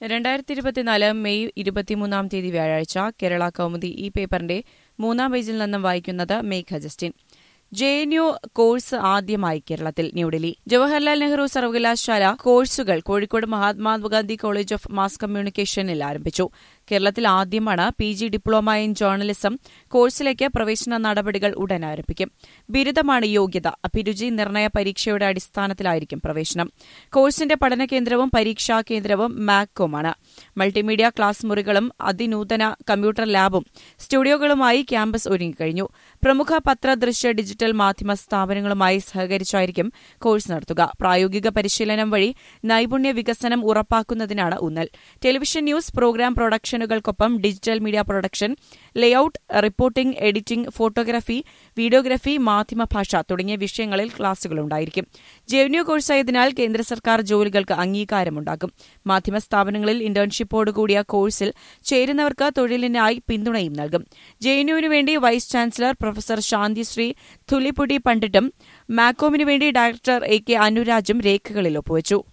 രണ്ടായിരത്തി ഇരുപത്തിനാല് മെയ് ഇരുപത്തിമൂന്നാം തീയതി വ്യാഴാഴ്ച കേരള കൗമുദി ഈ പേപ്പറിന്റെ മൂന്നാം പേജിൽ നിന്നും വായിക്കുന്നത് Megha Justin J N U course ആദ്യമായി കേരളത്തിൽ ന്യൂഡൽഹി ജവഹർലാൽ നെഹ്റു സർവകലാശാല കോഴ്സുകൾ Kozhikode Mahatma Gandhi college of mass കമ്മ്യൂണിക്കേഷനിൽ ആരംഭിച്ചു കേരളത്തിൽ ആദ്യമാണ് P G diploma in journalism കോഴ്സിലേക്ക് പ്രവേശന നടപടികൾ ഉടൻ ആരംഭിക്കും ബിരുദമാണ് യോഗ്യത അഭിരുചി നിർണയ പരീക്ഷയുടെ അടിസ്ഥാനത്തിലായിരിക്കും പ്രവേശനം കോഴ്സിന്റെ പഠന കേന്ദ്രവും പരീക്ഷാ കേന്ദ്രവും മാക്കുമാണ് മൾട്ടിമീഡിയ ക്ലാസ് മുറികളും അതിനൂതന കമ്പ്യൂട്ടർ ലാബും സ്റ്റുഡിയോകളുമായി ക്യാമ്പസ് ഒരുങ്ങിക്കഴിഞ്ഞു പ്രമുഖ പത്ര ദൃശ്യ ഡിജിറ്റൽ മാധ്യമ സ്ഥാപനങ്ങളുമായി സഹകരിച്ചായിരിക്കും കോഴ്സ് നടത്തുക പ്രായോഗിക പരിശീലനം വഴി നൈപുണ്യ വികസനം ഉറപ്പാക്കുന്നതിനാണ് ഊന്നൽ ടെലിവിഷൻ ന്യൂസ് പ്രോഗ്രാം പ്രൊഡക്ഷനുകൾക്കൊപ്പം digital media production layout reporting editing photography videography മാധ്യമ ഭാഷ തുടങ്ങിയ വിഷയങ്ങളിൽ ക്ലാസുകളുണ്ടായിരിക്കും ജെവന്യൂ കോഴ്സായതിനാൽ കേന്ദ്ര സർക്കാർ ജോലികൾക്ക് അംഗീകാരമുണ്ടാകും മാധ്യമ സ്ഥാപനങ്ങളിൽ ഇന്റേൺഷിപ്പോടുകൂടിയ കോഴ്സിൽ ചേരുന്നവർക്ക് തൊഴിലിനായി പിന്തുണയും നൽകും ജെഎൻയുവിനു വേണ്ടി vice chancellor professor Santishree Dhulipudi പണ്ഡിറ്റും മാക്കോമിനു വേണ്ടി ഡയറക്ടർ എ കെ അനുരാജും രേഖകളിൽ ഒപ്പുവച്ചു